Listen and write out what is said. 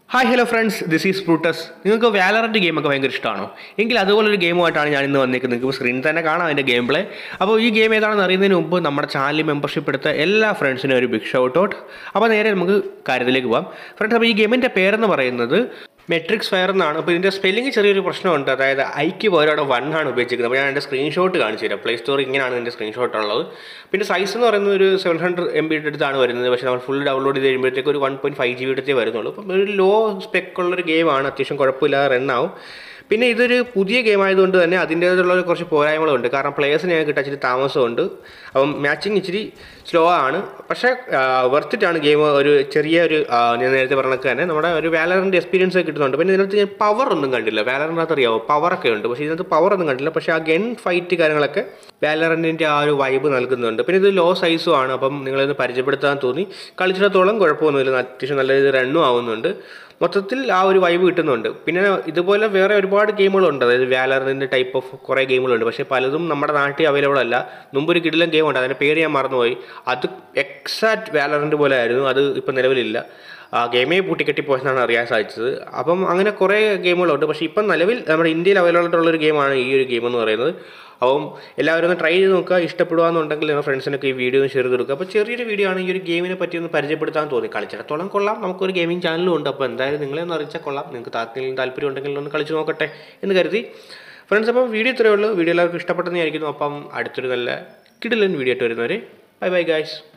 hi hello friends this is Brutus നിങ്ങൾക്ക് Valorant ഗെയിമൊക്കെ ഭയങ്കര ഇഷ്ടമാണോ എങ്കിൽ അതുപോലൊരു ഗെയിമുമായിട്ടാണ് ഞാൻ ഇന്ന് വന്നിരിക്കുന്നത് നിങ്ങൾക്ക് സ്ക്രീനിൽ തന്നെ കാണാം അതിൻ്റെ ഗെയിം പ്ലേ അപ്പോൾ ഈ ഗെയിം ഏതാണെന്ന് അറിയുന്നതിന് മുമ്പ് നമ്മുടെ ചാനൽ മെമ്പർഷിപ്പ് എടുത്ത എല്ലാ ഫ്രണ്ട്സിനും ഒരു ബിഗ് ഷൗട്ട് ഔട്ട് അപ്പോൾ നേരെ നമുക്ക് കാര്യത്തിലേക്ക് പോകാം ഫ്രണ്ട്സ് അപ്പോൾ ഈ ഗെയിമിൻ്റെ പേരെന്ന് പറയുന്നത് മെട്രിക്സ് ഫയർ എന്നാണ് അപ്പോൾ ഇതിൻ്റെ സ്പെല്ലിംഗ് ചെറിയൊരു പ്രശ്നമുണ്ട് അതായത് ഐക്ക് പകരം അവിടെ വൺ ആണ് ഉപയോഗിച്ചിരിക്കുന്നത് അപ്പോൾ ഞാൻ എൻ്റെ സ്ക്രീൻഷോട്ട് കാണിച്ചു തരാം പ്ലേ സ്റ്റോർ ഇങ്ങനെയാണ് ഇതിൻ്റെ സ്ക്രീൻഷോട്ട് ഉള്ളത് പിന്നെ സൈസ് എന്ന് പറയുന്നത് ഒരു സെവൻ ഹൺഡ്രഡ് എം ബി അടുത്താണ് വരുന്നത് പക്ഷേ നമ്മൾ ഫുൾ ഡൗൺലോഡ് ചെയ്ത് കഴിയുമ്പോഴത്തേക്ക് ഒരു one point five G B അടുത്തേ വരുന്നുള്ളൂ അപ്പം ഒരു ലോ സ്പെക്ക് ഉള്ളൊരു ഗെയിമാണ് അത്യാവശ്യം കുഴപ്പമില്ലാതെ റൺ ആവും പിന്നെ ഇതൊരു പുതിയ ഗെയിം ആയതുകൊണ്ട് തന്നെ അതിൻ്റേതുള്ള കുറച്ച് പോരായ്മകളുണ്ട് കാരണം പ്ലേയേഴ്സിനെ കിട്ടാൻ ഇച്ചിരി താമസമുണ്ട് അപ്പം മാച്ചിങ് ഇച്ചിരി സ്ലോ ആണ് പക്ഷേ വെർത്തിട്ടാണ് ഗെയിം ഒരു ചെറിയ ഒരു ആ, ഞാൻ നേരത്തെ പറഞ്ഞൊക്കെ തന്നെ നമ്മുടെ ഒരു വാലറിൻ്റെ എക്സ്പീരിയൻസ് ഒക്കെ കിട്ടുന്നുണ്ട് പിന്നെ ഇതിനകത്ത് ഞാൻ പവർ ഒന്നും കണ്ടില്ല വാലറിനകത്ത് അറിയാമോ പവറൊക്കെ ഉണ്ട് പക്ഷേ ഇതിനകത്ത് പവർ ഒന്നും കണ്ടില്ല പക്ഷേ ആ ഗൺ ഫൈറ്റ് കാര്യങ്ങളൊക്കെ വാലറിൻ്റെ ആ ഒരു വൈബ് നൽകുന്നുണ്ട് പിന്നെ ഇത് ലോ സൈസും ആണ് അപ്പം നിങ്ങളിത് പരിചയപ്പെടുത്താൻ തോന്നി കളിച്ചിടത്തോളം കുഴപ്പമൊന്നുമില്ല അത്യാവശ്യം നല്ല രീതിയിൽ റണ്ണും ആവുന്നുണ്ട് മൊത്തത്തിൽ ആ ഒരു വൈബ് കിട്ടുന്നുണ്ട് പിന്നെ ഇതുപോലെ വേറെ ഒരുപാട് ഗെയിമുകളുണ്ട് അതായത് വാലറിൻ്റെ ടൈപ്പ് ഓഫ് കുറേ ഗെയിമുകളുണ്ട് പക്ഷേ പലതും നമ്മുടെ നാട്ടിൽ അവൈലബിൾ അല്ല മുമ്പൊരു കിടിലൻ ഗെയിം ഉണ്ട് അതിൻ്റെ പേര് ഞാൻ മറന്നുപോയി അത് എക്സാക്ട് വാലറിൻ്റെ പോലെ ആയിരുന്നു അത് ഇപ്പം നിലവിലില്ല ആ ഗെയിമേ പൂട്ടിക്കെട്ടി പോയെന്നാണ് അറിയാൻ സാധിച്ചത് അപ്പം അങ്ങനെ കുറേ ഗെയിമുകളുണ്ട് പക്ഷേ ഇപ്പം നിലവിൽ നമ്മുടെ ഇന്ത്യയിൽ അവൈലബിൾ ആയിട്ടുള്ള ഒരു ഗെയിമാണ് ഈ ഒരു ഗെയിം എന്ന് പറയുന്നത് അപ്പം എല്ലാവരും ഒന്ന് ട്രൈ ചെയ്ത് നോക്കുക ഇഷ്ടപ്പെടുകയെന്നുണ്ടെങ്കിൽ നിങ്ങളുടെ ഫ്രണ്ട്സിനൊക്കെ ഈ വീഡിയോ ഒന്ന് ഷെയർ ചെയ്ത് കൊടുക്കുക അപ്പോൾ ചെറിയൊരു വീഡിയോ ആണ് ഈ ഒരു ഗെയിമിനെ പറ്റി ഒന്ന് പരിചയപ്പെടുത്താൻ തോന്നി കളിച്ചിടത്തോളം കൊള്ളാം നമുക്കൊരു ഗെയിമിംഗ് ചാനലും ഉണ്ട് അപ്പോൾ എന്തായാലും നിങ്ങളെ ഒന്ന് അറിയിച്ചാൽ കൊള്ളാം നിങ്ങൾക്ക് താല്പര്യം താല്പര്യം ഉണ്ടെങ്കിൽ ഒന്ന് കളിച്ച് നോക്കട്ടെ എന്ന് കരുതി ഫ്രണ്ട്സ് അപ്പോൾ വീഡിയോ ഇത്രയേ ഉള്ളൂ വീഡിയോ എല്ലാവർക്കും ഇഷ്ടപ്പെട്ടെന്ന് വിചാരിക്കുന്നു അപ്പം അടുത്തൊരു നല്ല കിടിലൻ വീഡിയോ ആയിട്ട് വരുന്നവരെ ബൈ ബൈ ഗായ്സ്